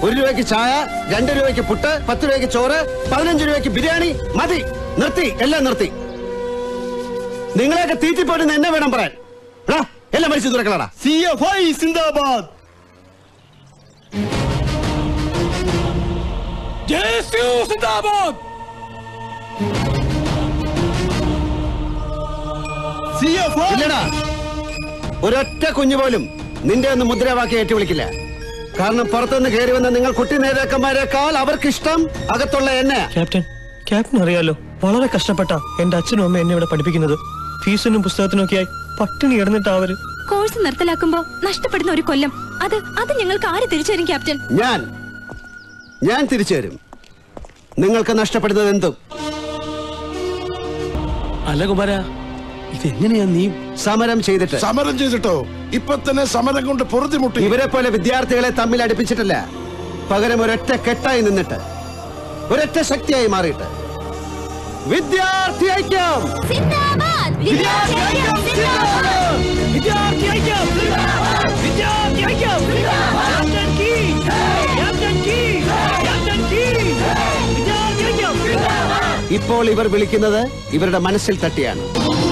ഒരു രൂപയ്ക്ക് ചായ രണ്ട് രൂപയ്ക്ക് പുട്ട് പത്ത് രൂപയ്ക്ക് ചോറ് പതിനഞ്ച് രൂപയ്ക്ക് ബിരിയാണി മതി നിർത്തി എല്ലാം നിർത്തി നിങ്ങളെയൊക്കെ തീറ്റിപ്പോയിട്ട് എന്നെ വേണം പറയാൻ എടാ, എല്ലാം മരിച്ചു തുറക്കളടാ സി എഫ് ഐ സിന്ദാബാദ് സി എഫ് ഐ ഇല്ലടാ ഒരൊറ്റ കുഞ്ഞു പോലും നിന്റെ ഒന്ന് മുദ്രാവാക്യം ഏറ്റു വിളിക്കില്ല കാരണം പുറത്തുനിന്ന് കയറി വന്ന നിങ്ങൾ കുട്ടി നേതാക്കന്മാരെക്കാൾ അവർക്കിഷ്ടം അകത്തുള്ള എന്നെ ക്യാപ്റ്റൻ ക്യാപ്റ്റൻ അറിയാലോ വളരെ കഷ്ടപ്പെട്ട എന്റെ അച്ഛനും അമ്മയും എന്നെ ഇവിടെ പഠിപ്പിക്കുന്നത് ഫീസിനും പുസ്തകത്തിനും ഒക്കെയായി പട്ടിണി കിടന്നിട്ടാ അവര് കോഴ്സ് നിർത്തലാക്കുമ്പോ നഷ്ടപ്പെടുന്ന ഒരു കൊല്ലം അത് അത് ഞങ്ങൾക്ക് ആര് തിരിച്ചു തരും ക്യാപ്റ്റൻ ഞാൻ ഞാൻ തിരിച്ചു തരും നിങ്ങൾക്ക് നഷ്ടപ്പെടുന്നത് എന്തും അല്ല കുമാര ഇതെങ്ങനെയാ നീ സമരം ചെയ്തിട്ട് സമരം ചെയ്തിട്ടോ ഇപ്പൊ തന്നെ സമരം കൊണ്ട് പൊറുതിമുട്ടി ഇവരെ പോലെ വിദ്യാർത്ഥികളെ തമ്മിൽ അടുപ്പിച്ചിട്ടില്ല പകരം ഒരൊറ്റ കെട്ടായി നിന്നിട്ട് ഒരൊറ്റ ശക്തിയായി മാറിയിട്ട് വിദ്യാർത്ഥി ഐക്യം ഇപ്പോൾ ഇവർ വിളിക്കുന്നത് ഇവരുടെ മനസ്സിൽ തട്ടിയാണ്